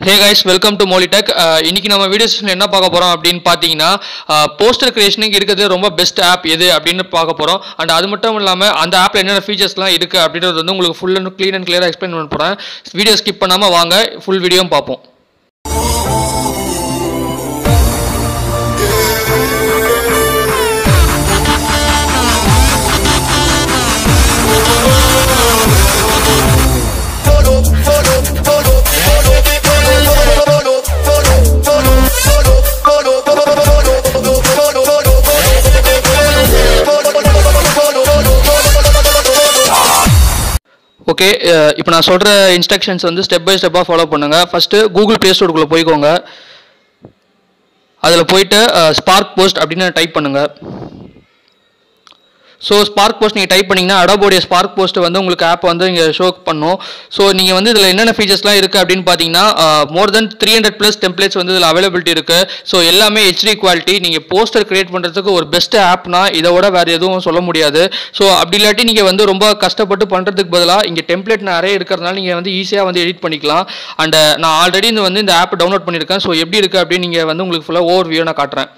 hey guys welcome to Molitech இன்னைக்கு நம்ம video session என்ன பார்க்க போறோம் அப்படின்னு பார்த்தீங்கன்னா போஸ்டர் கிரியேஷனுக்கு இருக்கிறது ரொம்ப பெஸ்ட் ஆப் எது அப்படின்னு பார்க்க போறோம் அண்ட் அது மட்டும் இல்லாமல் அந்த ஆப்ல என்னென்ன ஃபீச்சர்ஸ்லாம் இருக்கு அப்படின்றது வந்து உங்களுக்கு ஃபுல் அண்ட் க்ளீன் அண்ட் கிளியராக எக்ஸ்பிளைன் பண்ண போறேன் வீடியோ ஸ்கிப் பண்ணாம வாங்க ஃபுல் வீடியோவும் பார்ப்போம் follow, follow, follow, follow, follow, follow, follow, follow, follow, follow, okay இப்போ நான் சொல்கிற இன்ஸ்ட்ரக்ஷன்ஸ் வந்து ஸ்டெப் பை ஸ்டெப்பாக ஃபாலோ பண்ணுங்க ஃபஸ்ட்டு கூகுள் ப்ளே ஸ்டோருக்குள்ளே போய்க்கோங்க அதில் போயிட்டு ஸ்பார்க் போஸ்ட் அப்படின்னு டைப் பண்ணுங்க ஸோ ஸ்பார்க் போஸ்ட் நீங்கள் டைப் பண்ணிங்கன்னா அடோபோடைய ஸ்பார்க் போஸ்ட் வந்து உங்களுக்கு ஆப் வந்து இங்கே ஷோ பண்ணும் ஸோ நீங்கள் வந்து இதில் என்னென்ன ஃபீச்சர்ஸ்லாம் இருக்குது அப்படின்னு பார்த்தீங்கன்னா more then three hundred plus templates வந்து இதில் அவைலபிலிட்டி இருக்குது ஸோ எல்லாமே ஹெச்டி குவாலிட்டி நீங்கள் போஸ்டர் கிரியேட் பண்ணுறதுக்கு ஒரு பெஸ்ட் ஆப்னா இதை விட வேறு எதுவும் சொல்ல முடியாது ஸோ அப்படி இல்லாட்டி நீங்கள் வந்து ரொம்ப கஷ்டப்பட்டு பண்ணுறதுக்கு பதிலாக இங்கே டெம்ப்ளேட் நிறைய இருக்கிறதுனால நீங்கள் வந்து ஈஸியாக வந்து எடிட் பண்ணிக்கலாம் அண்ட் நான் ஆல்ரெடி இந்த வந்து இந்த ஆப் டவுன்லோட் பண்ணியிருக்கேன் ஸோ எப்படி இருக்குது அப்படின்னு நீங்கள் வந்து உங்களுக்கு ஃபுல்லாக ஓவர் வியூ நான் காட்டுறேன்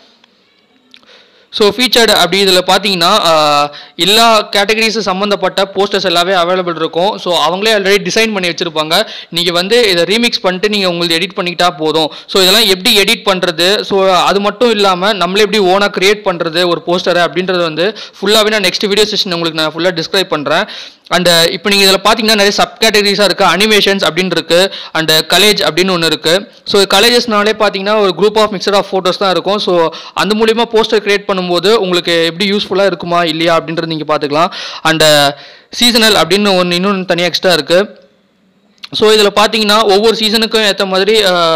ஸோ ஃபீச்சர்டு அப்படி இதில் பார்த்தீங்கன்னா ஆஹ், எல்லா கேட்டகரிஸ் சம்மந்தப்பட்ட போஸ்டர்ஸ் எல்லாமே அவைலபிள் இருக்கும் ஸோ அவங்களே ஆல்ரெடி டிசைன் பண்ணி வச்சுருப்பாங்க நீங்கள் வந்து இதை ரீமிக்ஸ் பண்ணிட்டு நீங்கள் உங்களுக்கு எடிட் பண்ணிக்கிட்டா போதும் ஸோ இதெல்லாம் எப்படி எடிட் பண்ணுறது ஸோ அது மட்டும் இல்லாமல் நம்மளே எப்படி ஓனாக கிரியேட் பண்ணுறது ஒரு போஸ்டரை அப்படின்றது வந்து ஃபுல்லாகவே நான் நெக்ஸ்ட் வீடியோ செஷன் உங்களுக்கு நான் ஃபுல்லாக டிஸ்கிரைப் பண்ணுறேன் அண்ட் இப்போ நீங்கள் இதில் பார்த்தீங்கன்னா நிறைய சப் கேட்டகரிஸாக இருக்குது அனிமேஷன்ஸ் அப்படின்னு இருக்கு அண்ட் கலேஜ் அப்படின்னு ஒன்று இருக்குது ஸோ கலேஜஸ்னாலே பார்த்தீங்கன்னா ஒரு group of mixture of photos தான் இருக்கும் ஸோ அந்த மூலிமா போஸ்டர் கிரியேட் பண்ணும்போது உங்களுக்கு எப்படி யூஸ்ஃபுல்லாக இருக்குமா இல்லையா அப்படின்றது நீங்கள் பார்த்துக்கலாம் அண்ட் சீசனல் அப்படின்னு ஒன்று இன்னொன்று தனியாக எக்ஸ்ட்ரா இருக்குது ஸோ இதில் பார்த்தீங்கன்னா ஒவ்வொரு சீசனுக்கும் ஏற்ற மாதிரி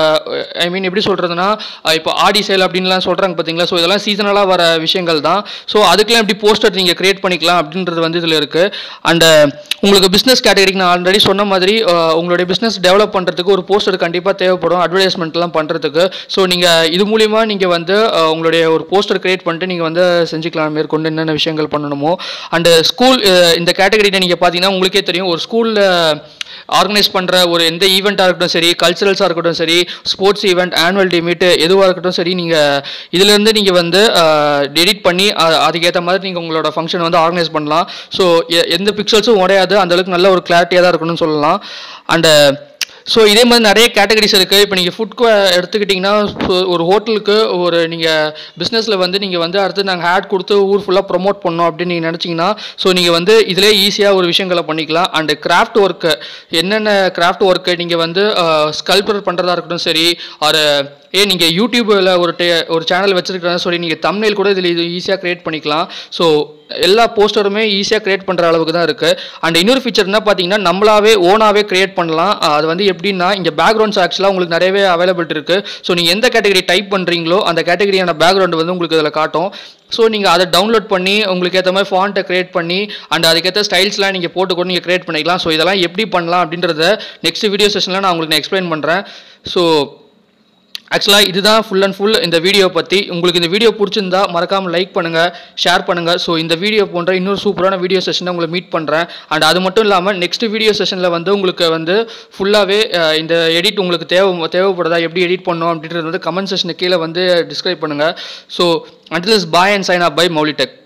ஐ மீன் எப்படி சொல்கிறதுனா இப்போ ஆடி சேல் அப்படின்லாம் சொல்கிறாங்க பார்த்தீங்களா ஸோ இதெல்லாம் சீசனலாக வர விஷயங்கள் தான் ஸோ அதுக்கெல்லாம் எப்படி போஸ்டர் நீங்கள் கிரியேட் பண்ணிக்கலாம் அப்படின்றது வந்து இதில் இருக்குது அண்டு உங்களுக்கு பிஸ்னஸ் கேட்டகரிக்கு நான் ஆல்ரெடி சொன்ன மாதிரி அஹ், உங்களுடைய பிஸ்னஸ் டெவலப் பண்ணுறதுக்கு ஒரு போஸ்டர் கண்டிப்பாக தேவைப்படும் அட்வர்டைஸ்மெண்ட்லாம் பண்ணுறதுக்கு ஸோ நீங்கள் இது மூலிமா நீங்கள் வந்து அஹ், உங்களுடைய ஒரு போஸ்டர் கிரியேட் பண்ணிட்டு நீங்கள் வந்து செஞ்சுக்கலாம் மேற்கொண்டு என்னென்ன விஷயங்கள் பண்ணணுமோ அண்டு ஸ்கூல் இந்த கேட்டகரியில் நீங்கள் பார்த்தீங்கன்னா உங்களுக்கே தெரியும் ஒரு ஸ்கூலில் ஆர்கனைஸ் பண்ணுற ஒரு எந்த ஈவெண்ட்டாக இருக்கட்டும் சரி கல்ச்சுரல்ஸாக இருக்கட்டும் சரி ஸ்போர்ட்ஸ் ஈவெண்ட் ஆனுவல் டே மீட்டு எதுவாக இருக்கட்டும் சரி நீங்கள் இதிலேருந்து நீங்கள் வந்து எடிட் பண்ணி அ- அதுக்கேற்ற மாதிரி நீங்கள் உங்களோட ஃபங்க்ஷன் வந்து ஆர்கனைஸ் பண்ணலாம் ஸோ எந்த பிக்சல்ஸும் உடையாது அந்த அளவுக்கு நல்ல ஒரு கிளாரிட்டியாக தான் இருக்கணும்னு சொல்லலாம் அண்டு ஸோ இதே மாதிரி நிறைய கேட்டகரிஸ் இருக்குது இப்போ நீங்கள் ஃபுட் எடுத்துக்கிட்டிங்கன்னா so ஒரு ஹோட்டலுக்கு ஒரு நீங்கள் பிஸ்னஸில் வந்து நீங்கள் வந்து அடுத்து நாங்கள் ஆட் கொடுத்து ஊர் ஃபுல்லாக ப்ரொமோட் பண்ணோம் அப்படின்னு நீங்கள் நினச்சிங்கன்னா ஸோ நீங்கள் வந்து இதிலே ஈஸியாக ஒரு விஷயங்களை பண்ணிக்கலாம் அண்டு கிராஃப்ட் ஒர்க்கு என்னென்ன கிராஃப்ட் ஒர்க்கு நீங்கள் வந்து ஸ்கல்பர் பண்ணுறதா இருக்கட்டும் சரி ஒரு ஏ நீங்கள் யூடியூப்பில் ஒரு டே ஒரு சேனல் வச்சுருக்கிறதா சொல்லி நீங்கள் தம்ப்நெயில் கூட இதில் இது ஈஸியாக க்ரியேட் பண்ணிக்கலாம் ஸோ எல்லா போஸ்டருமே ஈஸியாக க்ரியேட் பண்ணுற அளவுக்கு தான் இருக்குது அண்ட் இன்னொரு ஃபீச்சர் என்ன பார்த்தீங்கன்னா நம்மளாவே ஓனாகவே க்ரியேட் பண்ணலாம் அஹ் அது வந்து எப்படின்னா இங்கே பேக்ரவுண்ட்ஸ் ஆக்சுவலாக உங்களுக்கு நிறையவே அவைலபிலிட்டி இருக்குது ஸோ நீங்கள் எந்த கேட்டகரி டைப் பண்ணுறீங்களோ அந்த கேட்டகரியான பேக்ரவுண்ட் வந்து உங்களுக்கு இதில் காட்டும் ஸோ நீங்கள் அதை டவுன்லோட் பண்ணி உங்களுக்கு ஏற்ற மாதிரி ஃபாண்ட்டை க்ரியேட் பண்ணி அண்ட் அதுக்கேற்ற ஸ்டைல்ஸ்லாம் நீங்கள் போட்டு கூட நீங்கள் க்ரியேட் பண்ணிக்கலாம் ஸோ இதெல்லாம் எப்படி பண்ணலாம் அப்படின்றத நெக்ஸ்ட் வீடியோ செஷனில் நான் உங்களுக்கு நான் எக்ஸ்பிளைன் பண்ணுறேன் ஸோ ஆக்சுவலாக இதுதான் ஃபுல் அண்ட் ஃபுல் இந்த வீடியோ பற்றி உங்களுக்கு இந்த வீடியோ பிடிச்சிருந்தா மறக்காமல் லைக் பண்ணுங்கள் ஷேர் பண்ணுங்கள் ஸோ இந்த வீடியோ போன்ற இன்னொரு சூப்பரான வீடியோ செஷனை உங்களை மீட் பண்ணுறேன் அண்ட் அது மட்டும் இல்லாமல் நெக்ஸ்ட் வீடியோ செஷனில் வந்து உங்களுக்கு வந்து ஃபுல்லாகவே இந்த எடிட் உங்களுக்கு தேவை தேவைப்படுதா எப்படி எடிட் பண்ணணும் அப்படின்றது வந்து கமெண்ட் செஷனுக்கு கீழே வந்து டிஸ்கிரைப் பண்ணுங்கள் so until is bye and sign off by மௌலிடெக்